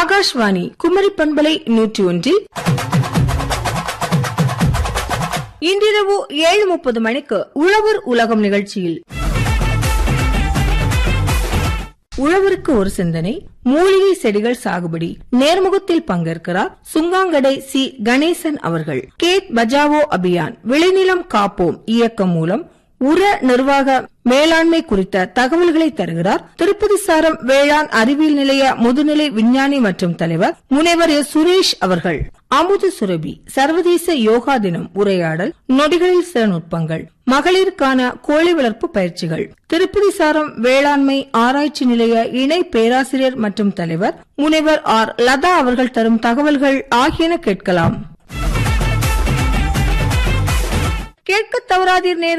ஆகாஷ்வாணி குமரி பண்பலை நூற்றி ஒன்றில் இன்றிரவு ஏழு முப்பது மணிக்கு உழவர் உலகம் நிகழ்ச்சியில் உழவருக்கு ஒரு சிந்தனை மூலிகை செடிகள் சாகுபடி நேர்முகத்தில் பங்கேற்கிறார் சுங்காங்கடை சி கணேசன் அவர்கள் கேட் பஜாவோ அபியான் விளைநிலம் காப்போம் இயக்கம் மூலம் உர நிர்வாக மேலாண்மை குறித்த தகவல்களை தருகிறார் திருப்பதி சாரம் வேளாண் அறிவியல் நிலைய முதுநிலை விஞ்ஞானி மற்றும் தலைவர் முனைவர் எஸ் சுரேஷ் அவர்கள் அமுது சுரபி சர்வதேச யோகா தினம் உரையாடல் நொடிகளில் சில நுட்பங்கள் மகளிருக்கான கோழி வளர்ப்பு பயிற்சிகள் திருப்பதி சாரம் வேளாண்மை ஆராய்ச்சி நிலைய இணை பேராசிரியர் மற்றும் தலைவர் முனைவர் ஆர் லதா அவர்கள் தரும் தகவல்கள் ஆகியன கேட்கலாம் கேட்க தவறாதீர் நேயர்களே.